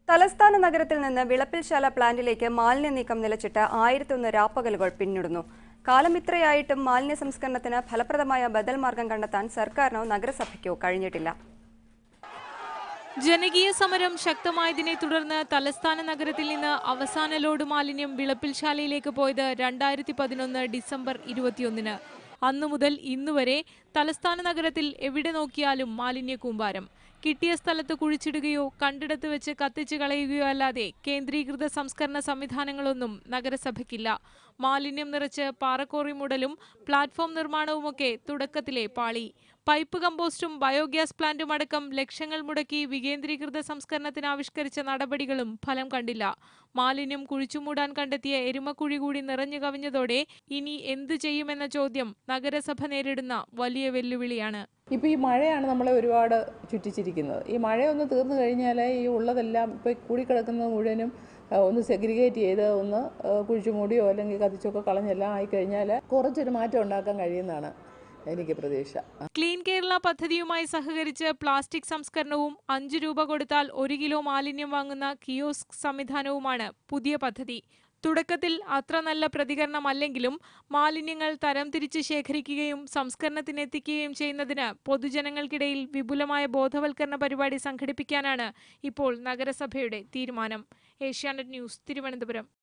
തലസ്ഥാന നഗരത്തിൽ നിന്ന് വിളപ്പിൽശാല പ്ലാന്റിലേക്ക് മാലിന്യ നീക്കം നിലച്ചിട്ട് ആയിരത്തൊന്ന് രാപ്പകലുകൾ പിന്നിടുന്നു കാലം ഇത്രയായിട്ടും മാലിന്യ സംസ്കരണത്തിന് ഫലപ്രദമായ ബദൽ മാർഗം കണ്ടെത്താൻ സർക്കാരിനോ നഗരസഭയ്ക്കോ കഴിഞ്ഞിട്ടില്ല ജനകീയ സമരം ശക്തമായതിനെ തുടർന്ന് തലസ്ഥാന നഗരത്തിൽ നിന്ന് അവസാന ലോഡ് മാലിന്യം വിളപ്പിൽശാലയിലേക്ക് പോയത് രണ്ടായിരത്തി പതിനൊന്ന് ഡിസംബർ ഇരുപത്തിയൊന്നിന് അന്നു മുതൽ ഇന്നുവരെ തലസ്ഥാന നഗരത്തിൽ എവിടെ നോക്കിയാലും മാലിന്യ കൂമ്പാരം കിട്ടിയ സ്ഥലത്ത് കുഴിച്ചിടുകയോ കണ്ടിടത്ത് വെച്ച് കത്തിച്ചു കളയുകയോ അല്ലാതെ കേന്ദ്രീകൃത സംസ്കരണ സംവിധാനങ്ങളൊന്നും നഗരസഭയ്ക്കില്ല മാലിന്യം നിറച്ച് പാറക്കോറി മുടലും പ്ലാറ്റ്ഫോം നിർമ്മാണവുമൊക്കെ തുടക്കത്തിലെ പാളി പൈപ്പ് കമ്പോസ്റ്റും ബയോഗ്യാസ് പ്ലാന്റും അടക്കം ലക്ഷങ്ങൾ മുടക്കി വികേന്ദ്രീകൃത സംസ്കരണത്തിന് ആവിഷ്കരിച്ച നടപടികളും ഫലം കണ്ടില്ല മാലിന്യം കുഴിച്ചുമൂടാൻ കണ്ടെത്തിയ എരുമക്കുഴി കൂടി നിറഞ്ഞു കവിഞ്ഞതോടെ ഇനി എന്തു ചെയ്യുമെന്ന ചോദ്യം നഗരസഭ നേരിടുന്ന വലിയ വെല്ലുവിളിയാണ് ഇപ്പോൾ ഈ മഴയാണ് നമ്മളെ ഒരുപാട് ചുറ്റിച്ചിരിക്കുന്നത് ഈ മഴയൊന്ന് തീർന്നു കഴിഞ്ഞാൽ ഈ ഉള്ളതെല്ലാം ഇപ്പോൾ കൂടിക്കിടക്കുന്നത് മുഴുവനും ആ, ഒന്ന് സെഗ്രിഗേറ്റ് ചെയ്ത് ഒന്ന് ആ, കുഴിച്ചു മൂടിയോ അല്ലെങ്കിൽ കത്തിച്ചൊക്കെ കളഞ്ഞെല്ലാം ആയിക്കഴിഞ്ഞാൽ കുറച്ചൊരു മാറ്റം ഉണ്ടാക്കാൻ കഴിയുന്നതാണ് എനിക്ക് പ്രതീക്ഷ ക്ലീൻ കേരള പദ്ധതിയുമായി സഹകരിച്ച് പ്ലാസ്റ്റിക് സംസ്കരണവും അഞ്ചു രൂപ കൊടുത്താൽ ഒരു കിലോ മാലിന്യം വാങ്ങുന്ന കിയോസ്ക് സംവിധാനവുമാണ് പുതിയ പദ്ധതി തുടക്കത്തിൽ അത്ര നല്ല പ്രതികരണമല്ലെങ്കിലും മാലിന്യങ്ങൾ തരംതിരിച്ച് ശേഖരിക്കുകയും സംസ്കരണത്തിനെത്തിക്കുകയും ചെയ്യുന്നതിന് പൊതുജനങ്ങൾക്കിടയിൽ വിപുലമായ ബോധവൽക്കരണ പരിപാടി സംഘടിപ്പിക്കാനാണ് ഇപ്പോൾ നഗരസഭയുടെ തീരുമാനം ഏഷ്യാനെറ്റ് ന്യൂസ് തിരുവനന്തപുരം